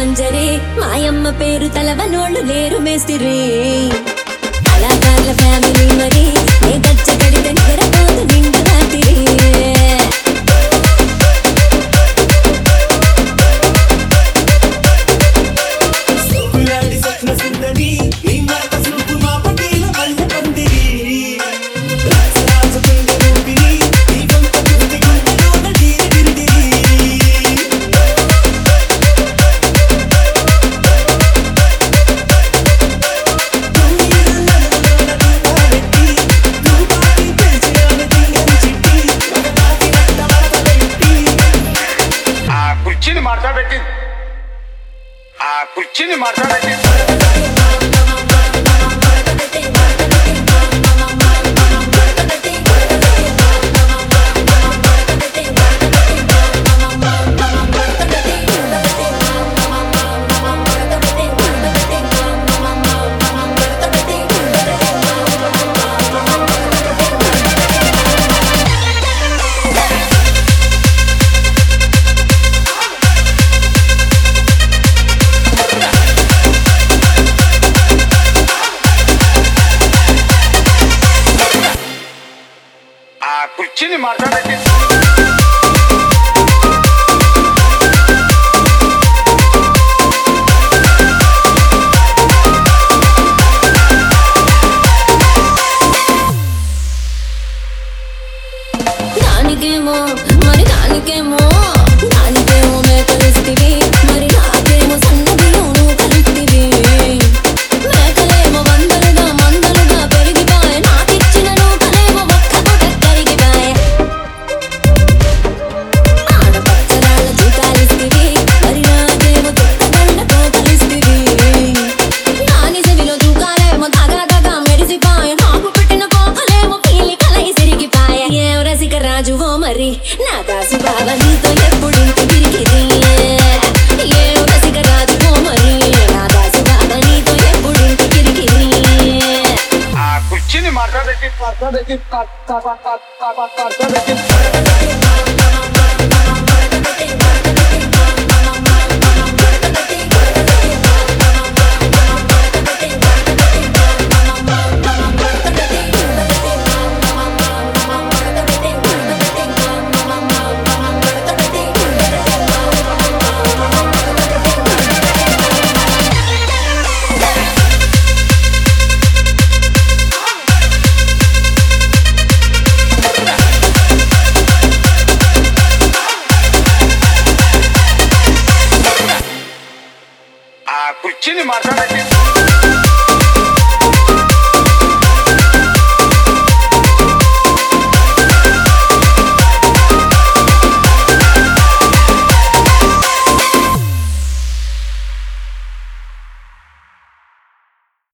మంజరి మాయమ్మ పేరు తలవనోళ్ళు లేరు మేస్తిరి కళాకారుల ఫ్యామిలీ మరి ఏ గచ్చ కడితే నిద్రపోతు నిండు రాత్రి సోకులాడి స్వప్న సుందరి నీ మరక చూపు మా పటీల మల్లె పందిరి రాజరాజ కుండ రూపిణి నీ వంక గుండె గుండెలోన డీరిడిరిడిరి ఆ కుర్చీని మార్చబెట్టి ఆ కుర్చీని మార్చబెట్టి ఆ కుర్చీని మార్చబెట్టి దానికేమో మరి దానికేమో దానికేమో మేకలిస్తివి మరి నాకేమో సన్నబియ్యం కలిపివి మేకలేమో వందలుగా మందలుగా పెరిగిపాయే నాకిచ్చిన నూకలేమో ఒక్క పూట కరిగిపాయే ఆడపచ్చరాళ్ళ చూకాలిస్తివి మరి నాకేమో చుక్కగళ్ళతో కలిస్తివి నాని చెవిలో దూకాలేమో దగా దగా మెరిసిపాయే నాకు పెట్టిన పోకలేమో పీలి కలయి సిరిగిపాయ ఏం రసిక రాజువో మరి నా దాసు బాబా నీతో ఎప్పుడు ఇంత తిరిగిరి ఏం రసిక రాజువో మరి నా దాసు బాబా నీతో ఎప్పుడు ఇంత తిరిగిరి ఆ కుర్చీని మార్చబెట్టి మార్చబెట్టి మార్చబెట్టి ఆ కుర్చీని మార్చబెట్టి